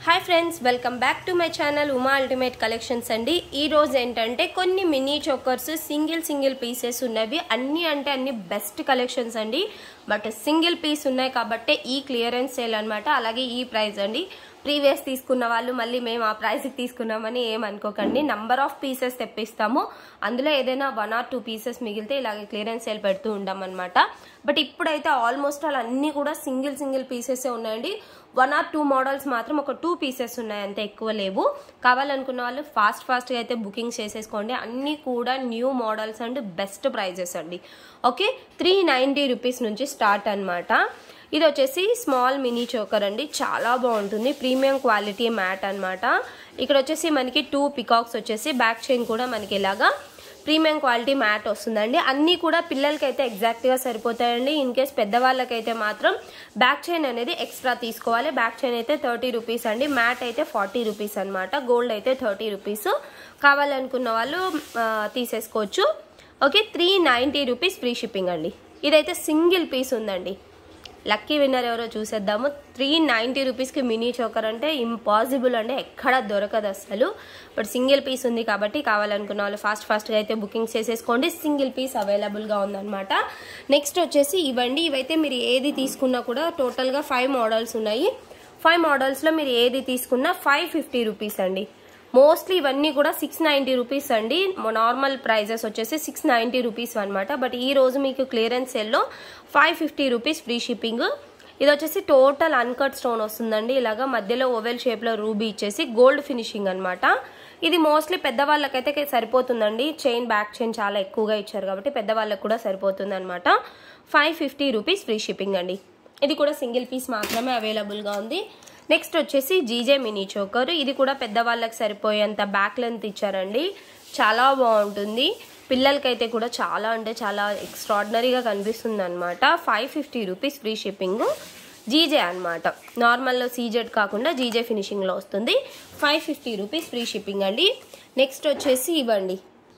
hi friends welcome back to my channel Uma ultimate collections అండి ఈ రోజు ఏంటంటే కొన్ని mini chokers single single pieces ఉన్నవి అన్ని అంటే అన్ని బెస్ట్ కలెక్షన్స్ అండి బట్ సింగిల్ పీస్ ఉన్నాయి కాబట్టి ఈ క్లియరెన్స్ సేల్ అనమాట అలాగే ఈ ప్రైస్ అండి ప్రీవియస్ తీసుకున్న వాళ్ళు మళ్ళీ మేము ఆ ప్రైస్కి తీసుకున్నామని ఏమనుకోకండి నంబర్ ఆఫ్ పీసెస్ తెప్పిస్తాము అందులో ఏదైనా వన్ ఆర్ టూ పీసెస్ మిగిలితే ఇలాగే క్లియరెన్స్ సేల్ పెడుతూ ఉంటామన్నమాట బట్ ఇప్పుడైతే ఆల్మోస్ట్ ఆల్ అన్నీ కూడా సింగిల్ సింగిల్ పీసెస్ ఉన్నాయండి వన్ ఆర్ టూ మోడల్స్ మాత్రం ఒక టూ పీసెస్ ఉన్నాయి అంతే ఎక్కువ లేవు కావాలనుకున్న వాళ్ళు ఫాస్ట్ ఫాస్ట్గా అయితే బుకింగ్ చేసేసుకోండి అన్నీ కూడా new models and best prices అండి ఓకే త్రీ నైంటీ రూపీస్ నుంచి స్టార్ట్ అనమాట ఇది వచ్చేసి స్మాల్ మినీ చోకర్ అండి చాలా బాగుంటుంది ప్రీమియం క్వాలిటీ మ్యాట్ అనమాట ఇక్కడ వచ్చేసి మనకి టూ పికాక్స్ వచ్చేసి బ్యాక్ చైన్ కూడా మనకి ఇలాగా ప్రీమియం క్వాలిటీ మ్యాట్ వస్తుందండి అన్నీ కూడా పిల్లలకైతే ఎగ్జాక్ట్గా సరిపోతాయండి ఇన్ కేస్ పెద్దవాళ్ళకైతే మాత్రం బ్యాక్ చైన్ అనేది ఎక్స్ట్రా తీసుకోవాలి బ్యాక్ చైన్ అయితే థర్టీ రూపీస్ అండి మ్యాట్ అయితే ఫార్టీ రూపీస్ అనమాట గోల్డ్ అయితే థర్టీ రూపీస్ కావాలనుకున్న వాళ్ళు తీసేసుకోవచ్చు okay three ninety rupees free shipping అండి ఇదైతే సింగిల్ పీస్ ఉందండి లక్కీ విన్నర్ ఎవరో చూసేద్దాము త్రీ నైంటీ రూపీస్కి మినీ చోకర్ అంటే ఇంపాసిబుల్ అంటే ఎక్కడ దొరకదు అసలు బట్ సింగిల్ పీస్ ఉంది కాబట్టి కావాలనుకున్న వాళ్ళు ఫాస్ట్ ఫాస్ట్గా అయితే బుకింగ్ చేసేసుకోండి సింగిల్ పీస్ అవైలబుల్గా ఉందన్నమాట నెక్స్ట్ వచ్చేసి ఇవ్వండి ఇవైతే మీరు ఏది తీసుకున్నా కూడా టోటల్గా ఫైవ్ మోడల్స్ ఉన్నాయి ఫైవ్ మోడల్స్లో మీరు ఏది తీసుకున్నా ఫైవ్ ఫిఫ్టీ రూపీస్ అండి మోస్ట్లీ ఇవన్నీ కూడా సిక్స్ నైంటీ రూపీస్ అండి నార్మల్ ప్రైజెస్ వచ్చేసి సిక్స్ నైంటీ రూపీస్ అనమాట బట్ ఈ రోజు మీకు క్లియరెన్స్ సెల్లో five fifty rupees free shipping ఇది వచ్చేసి టోటల్ అన్కట్ స్టోన్ వస్తుందండి ఇలాగా మధ్యలో ఓవెల్ షేప్లో రూబీ ఇచ్చేసి గోల్డ్ ఫినిషింగ్ అనమాట ఇది మోస్ట్లీ పెద్దవాళ్ళకైతే సరిపోతుందండి చైన్ బ్యాక్ చైన్ చాలా ఎక్కువగా ఇచ్చారు కాబట్టి పెద్దవాళ్ళకి కూడా సరిపోతుంది అనమాట five fifty rupees free shipping అండి ఇది కూడా సింగిల్ పీస్ మాత్రమే అవైలబుల్గా ఉంది నెక్స్ట్ వచ్చేసి జీజే మినీ చోకర్ ఇది కూడా పెద్దవాళ్ళకి సరిపోయేంత బ్యాక్ లెంత్ ఇచ్చారండి చాలా బాగుంటుంది పిల్లలకైతే కూడా చాలా అంటే చాలా ఎక్స్ట్రాడినరీగా కనిపిస్తుంది అనమాట five fifty rupees free shipping GJ అనమాట నార్మల్లో సీజెడ్ కాకుండా జీజే ఫినిషింగ్లో వస్తుంది five fifty rupees free shipping అండి నెక్స్ట్ వచ్చేసి ఇవ్వండి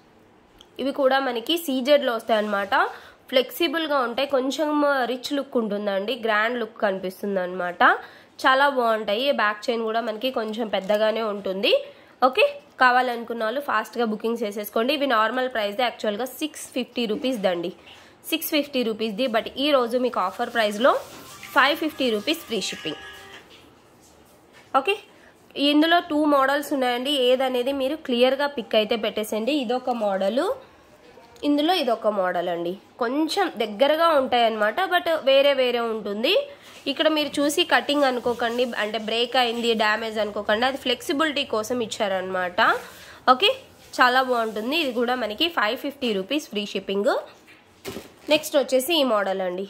ఇవి కూడా మనకి సీజెడ్లో వస్తాయి అనమాట ఫ్లెక్సిబుల్గా ఉంటాయి కొంచెం రిచ్ లుక్ ఉంటుందండి గ్రాండ్ లుక్ కనిపిస్తుంది అనమాట చాలా బాగుంటాయి బ్యాక్ చైన్ కూడా మనకి కొంచెం పెద్దగానే ఉంటుంది ఓకే కావాలనుకున్న వాళ్ళు ఫాస్ట్గా బుకింగ్ చేసేసుకోండి ఇవి నార్మల్ ప్రైస్ యాక్చువల్గా సిక్స్ ఫిఫ్టీ రూపీస్ దండి సిక్స్ ఫిఫ్టీ రూపీస్ది బట్ ఈ రోజు మీకు ఆఫర్ ప్రైస్లో five fifty rupees free shipping okay ఇందులో టూ మోడల్స్ ఉన్నాయండి ఏదనేది మీరు క్లియర్గా పిక్ అయితే పెట్టేసండి ఇదొక మోడలు ఇందులో ఇదొక మోడల్ అండి కొంచెం దగ్గరగా ఉంటాయి అన్నమాట బట్ వేరే వేరే ఉంటుంది ఇక్కడ మీరు చూసి కటింగ్ అనుకోకండి అంటే బ్రేక్ అయింది డ్యామేజ్ అనుకోకండి అది ఫ్లెక్సిబిలిటీ కోసం ఇచ్చారనమాట ఓకే చాలా బాగుంటుంది ఇది కూడా మనకి five fifty rupees free shipping next వచ్చేసి ఈ మోడల్ అండి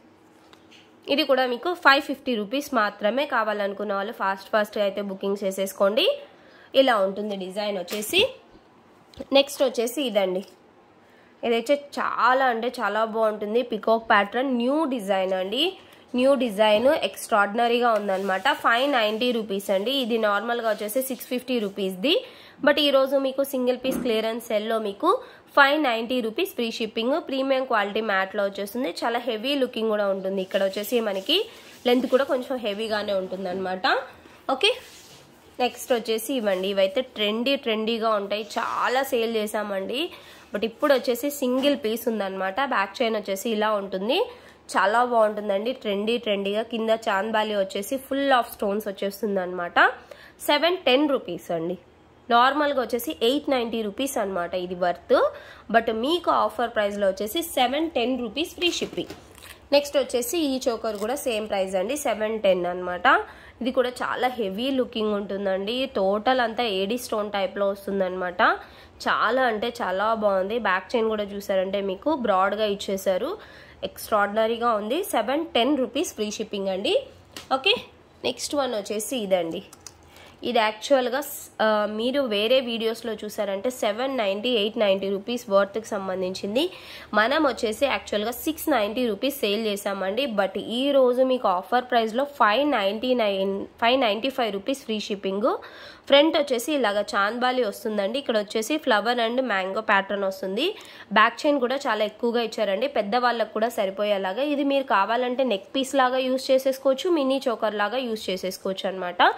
ఇది కూడా మీకు ఫైవ్ ఫిఫ్టీ రూపీస్ మాత్రమే కావాలనుకున్న వాళ్ళు ఫాస్ట్ ఫాస్ట్గా అయితే బుకింగ్ చేసేసుకోండి ఇలా ఉంటుంది డిజైన్ వచ్చేసి నెక్స్ట్ వచ్చేసి ఇదండి ఇదైతే చాలా అంటే చాలా బాగుంటుంది పికాక్ ప్యాటర్న్ న్యూ డిజైన్ అండి న్యూ డిజైన్ ఎక్స్ట్రాడినరీగా ఉందన్నమాట ఫైవ్ నైంటీ రూపీస్ అండి ఇది నార్మల్గా వచ్చేసి సిక్స్ ఫిఫ్టీ రూపీస్ది బట్ ఈరోజు మీకు సింగిల్ పీస్ క్లియరెన్స్ సెల్లో మీకు five ninety rupees free shipping premium quality మ్యాట్లో వచ్చేస్తుంది చాలా హెవీ లుకింగ్ కూడా ఉంటుంది ఇక్కడ వచ్చేసి మనకి లెంత్ కూడా కొంచెం హెవీగానే ఉంటుంది అనమాట ఓకే నెక్స్ట్ వచ్చేసి ఇవ్వండి ఇవైతే ట్రెండీ ట్రెండీగా ఉంటాయి చాలా సేల్ చేసామండి బట్ ఇప్పుడు వచ్చేసి సింగిల్ పీస్ ఉందన్నమాట బ్యాక్ చైన్ వచ్చేసి ఇలా ఉంటుంది చాలా బాగుంటుందండి ట్రెండీ ట్రెండీగా కింద చాంద్బాలి వచ్చేసి ఫుల్ ఆఫ్ స్టోన్స్ వచ్చేస్తుంది అనమాట సెవెన్ టెన్ రూపీస్ అండి నార్మల్గా వచ్చేసి ఎయిట్ నైంటీ రూపీస్ అనమాట ఇది వర్త్ బట్ మీకు ఆఫర్ ప్రైస్లో వచ్చేసి seven ten rupees free shipping next వచ్చేసి ఈ చోకర్ కూడా సేమ్ ప్రైస్ అండి సెవెన్ టెన్ అనమాట ఇది కూడా చాలా హెవీ లుకింగ్ ఉంటుందండి టోటల్ అంతా ఏడీ స్టోన్ టైప్లో వస్తుందన్నమాట చాలా అంటే చాలా బాగుంది బ్యాక్ చైన్ కూడా చూసారంటే మీకు బ్రాడ్గా ఇచ్చేసారు ఎక్స్ట్రాడినరీగా ఉంది seven ten rupees free shipping అండి ఓకే నెక్స్ట్ వన్ వచ్చేసి ఇదండి ఇది యాక్చువల్గా మీరు వేరే వీడియోస్లో చూసారంటే seven ninety eight ninety rupees వర్త్కి సంబంధించింది మనం వచ్చేసి యాక్చువల్గా సిక్స్ నైంటీ రూపీస్ సేల్ చేసామండి బట్ ఈ రోజు మీకు ఆఫర్ ప్రైస్లో five ninety nine five ninety five rupees free shipping front వచ్చేసి ఇలాగ చాంద్బాలి వస్తుందండి ఇక్కడ వచ్చేసి ఫ్లవర్ అండ్ మ్యాంగో ప్యాటర్న్ వస్తుంది బ్యాక్ చైన్ కూడా చాలా ఎక్కువగా ఇచ్చారండి పెద్దవాళ్ళకు కూడా సరిపోయేలాగా ఇది మీరు కావాలంటే నెక్ పీస్ లాగా యూస్ చేసేసుకోవచ్చు మినీ చోకర్ లాగా యూస్ చేసేసుకోవచ్చు అనమాట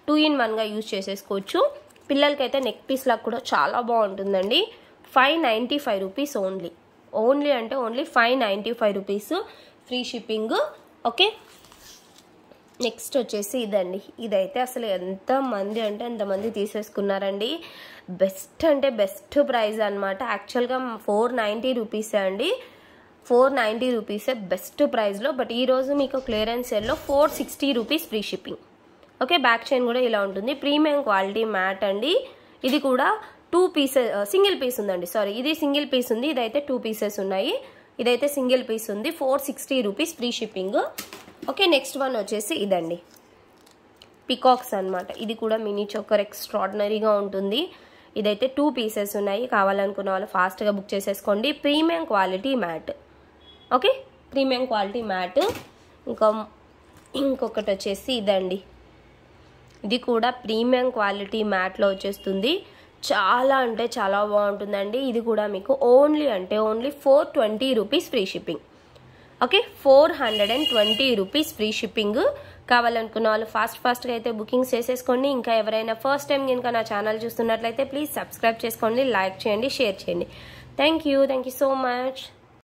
టూ ఇన్ వన్గా యూజ్ చేసేసుకోవచ్చు పిల్లలకైతే నెక్ పీస్ లాగా కూడా చాలా బాగుంటుందండి five ninety five rupees only only అంటే only five ninety five rupees free shipping okay next వచ్చేసి ఇదండి ఇదైతే అసలు ఎంతమంది అంటే ఎంతమంది తీసేసుకున్నారండి బెస్ట్ అంటే బెస్ట్ ప్రైస్ అనమాట యాక్చువల్గా ఫోర్ నైంటీ రూపీసే అండి ఫోర్ నైంటీ రూపీసే బెస్ట్ ప్రైస్లో బట్ ఈరోజు మీకు క్లియరెన్స్ సేల్లో four sixty rupees free shipping okay back chain కూడా ఇలా ఉంటుంది ప్రీమియం క్వాలిటీ మ్యాట్ అండి ఇది కూడా టూ పీసెస్ సింగిల్ పీస్ ఉందండి సారీ ఇది సింగిల్ పీస్ ఉంది ఇదైతే టూ పీసెస్ ఉన్నాయి ఇదైతే సింగిల్ పీస్ ఉంది four sixty rupees free shipping okay next one వచ్చేసి ఇదండి పికాక్స్ అనమాట ఇది కూడా మినీ చోకర్ ఎక్స్ట్రాడినరీగా ఉంటుంది ఇదైతే టూ పీసెస్ ఉన్నాయి కావాలనుకున్న వాళ్ళు ఫాస్ట్గా బుక్ చేసేసుకోండి premium quality matte okay premium quality matte ఇంకా ఇంకొకటి వచ్చేసి ఇదండి ఇది కూడా ప్రీమియం క్వాలిటీ మ్యాట్లో వచ్చేస్తుంది చాలా అంటే చాలా బాగుంటుందండి ఇది కూడా మీకు ఓన్లీ అంటే only four twenty rupees free shipping okay four hundred and twenty rupees free shipping కావాలనుకున్న వాళ్ళు ఫాస్ట్ ఫాస్ట్గా అయితే బుకింగ్స్ చేసేసుకోండి ఇంకా ఎవరైనా ఫస్ట్ టైం కనుక నా ఛానల్ చూస్తున్నట్లయితే ప్లీజ్ సబ్స్క్రైబ్ చేసుకోండి లైక్ చేయండి షేర్ చేయండి thank you thank you so much